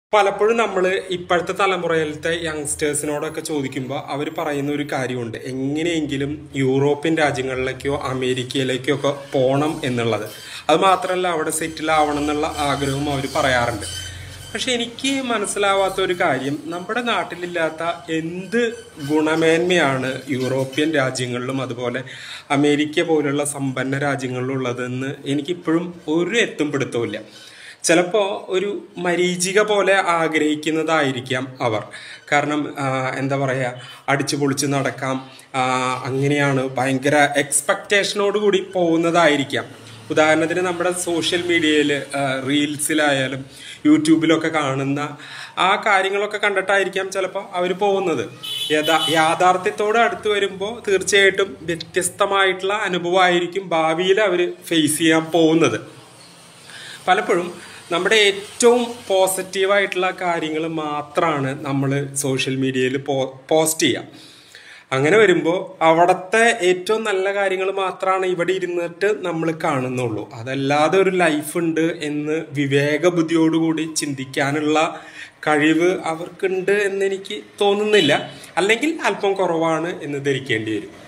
പലപ്പോഴും നമ്മൾ ഇപ്പോഴത്തെ തലമുറയിലത്തെ യങ്സ്റ്റേഴ്സിനോടൊക്കെ ചോദിക്കുമ്പോൾ അവർ പറയുന്ന ഒരു കാര്യമുണ്ട് എങ്ങനെയെങ്കിലും യൂറോപ്യൻ രാജ്യങ്ങളിലേക്കോ അമേരിക്കയിലേക്കോ ഒക്കെ പോകണം എന്നുള്ളത് അത് മാത്രമല്ല അവിടെ സെറ്റിൽ ആവണം എന്നുള്ള ആഗ്രഹവും അവർ പറയാറുണ്ട് പക്ഷെ എനിക്ക് മനസ്സിലാവാത്ത ഒരു കാര്യം നമ്മുടെ നാട്ടിലില്ലാത്ത എന്ത് ഗുണമേന്മയാണ് യൂറോപ്യൻ രാജ്യങ്ങളിലും അതുപോലെ അമേരിക്ക പോലുള്ള സമ്പന്ന രാജ്യങ്ങളിലുള്ളതെന്ന് എനിക്കിപ്പോഴും ഒരു എത്തും പിടുത്തവുമില്ല ചിലപ്പോൾ ഒരു മരീചിക പോലെ ആഗ്രഹിക്കുന്നതായിരിക്കാം അവർ കാരണം ആ, എന്താ പറയുക അടിച്ചു പൊളിച്ച് നടക്കാം ആ, അങ്ങനെയാണ് ഭയങ്കര എക്സ്പെക്റ്റേഷനോട് കൂടി പോകുന്നതായിരിക്കാം ഉദാഹരണത്തിന് നമ്മുടെ സോഷ്യൽ മീഡിയയിൽ റീൽസിലായാലും യൂട്യൂബിലൊക്കെ കാണുന്ന ആ കാര്യങ്ങളൊക്കെ കണ്ടിട്ടായിരിക്കാം ചിലപ്പോൾ അവർ പോകുന്നത് യഥാ യാഥാർത്ഥ്യത്തോട് അടുത്ത് വരുമ്പോൾ തീർച്ചയായിട്ടും വ്യത്യസ്തമായിട്ടുള്ള അനുഭവമായിരിക്കും ഭാവിയിൽ അവർ ഫേസ് ചെയ്യാൻ പോകുന്നത് പലപ്പോഴും നമ്മുടെ ഏറ്റവും പോസിറ്റീവായിട്ടുള്ള കാര്യങ്ങൾ മാത്രമാണ് നമ്മൾ സോഷ്യൽ മീഡിയയിൽ പോ പോസ്റ്റ് ചെയ്യുക അങ്ങനെ വരുമ്പോൾ അവിടുത്തെ ഏറ്റവും നല്ല കാര്യങ്ങൾ മാത്രമാണ് ഇവിടെ ഇരുന്നിട്ട് നമ്മൾ കാണുന്നുള്ളൂ അതല്ലാതെ ഒരു ലൈഫ് ഉണ്ട് എന്ന് വിവേക ബുദ്ധിയോടുകൂടി ചിന്തിക്കാനുള്ള കഴിവ് അവർക്കുണ്ട് എന്ന് എനിക്ക് തോന്നുന്നില്ല അല്ലെങ്കിൽ അല്പം കുറവാണ് എന്ന് ധരിക്കേണ്ടി വരും